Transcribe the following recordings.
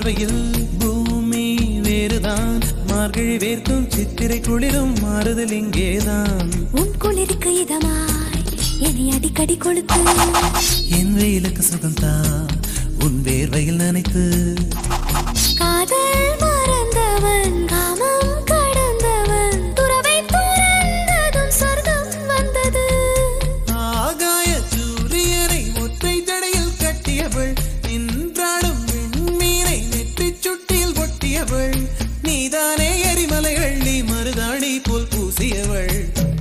பார்வையில் பூமி வேறுதான் மார்கழி வேர்க்கும் சித்திரை குளிரும் மாறுதல் இங்கேதான் உன் குளிருக்கு இதமாய் என்னை அடிக்கடி கொளுத்து என் வெயிலுக்கு சுகம்தான் உன் வேர்வையில் நினைத்து காதல் மறந்தவன் காமம் கடந்தவன் துறவை துறந்ததும் சொர்க்கம் வந்தது ஆகாய சூரியனை ஒற்றை ஜடையில் கட்டியவள் நின்றாடும் விண்மீனை நெற்றிச் சுட்டில் ஒட்டியவள் நீதானே எரிமலைகள் நீ மருதாணி போல் பூசியவள்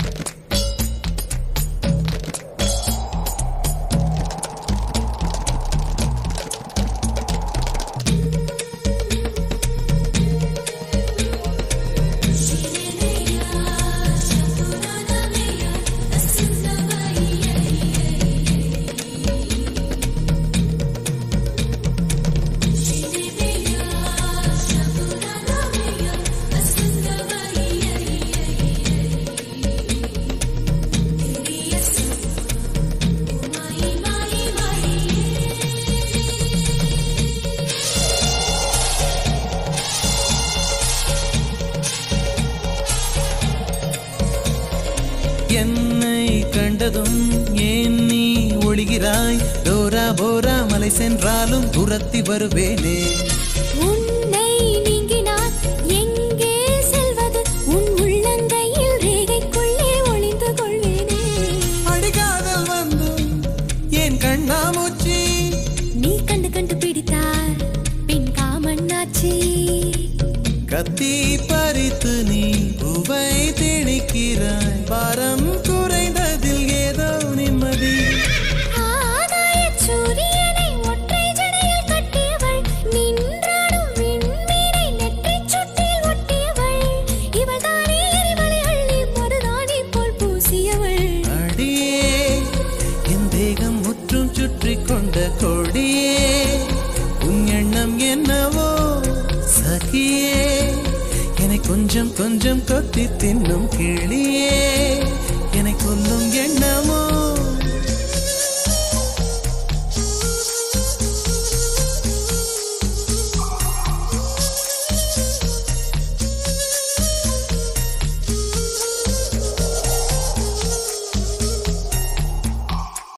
என்னை கண்டதும் ஏன் நீ ஒளிகிறாய் டோரா போரா மலை சென்றாலும் துரத்தி வருவேனே உன்னை நீங்கினான் எங்கே செல்வது உன் உள்ளங்கையில் ரேகைக்குள்ளே ஒளிந்து கொள்வேனே அடிகாதல் வந்தும் ஏன் கண்ணாமூச்சி நீ கண்டு கண்டு பிடித்தார் பின் காமண்ணாச்சி கத்தி பறித்து நீ பூவை திணிக்கிறாய் பாரம் குறைந்ததில் ஏதோ நிம்மதி ஆகாயச் சூரியனை ஒற்றை ஜடையில் கட்டியவள் நின்றாடும் விண்மீனை நெற்றிச் சுட்டில் ஒட்டியவள் இவள் தானே எரிமலை அள்ளி மருதாணி போல் பூசியவள் அடியே என் தேகம் முற்றும் சுற்றி கொண்ட கொடியே உன் எண்ணம் என்னவோ சகியே என்னை கொஞ்சம் கொஞ்சம் கொத்தி தின்னும் கிளியே என்னை கொல்லும் எண்ணம்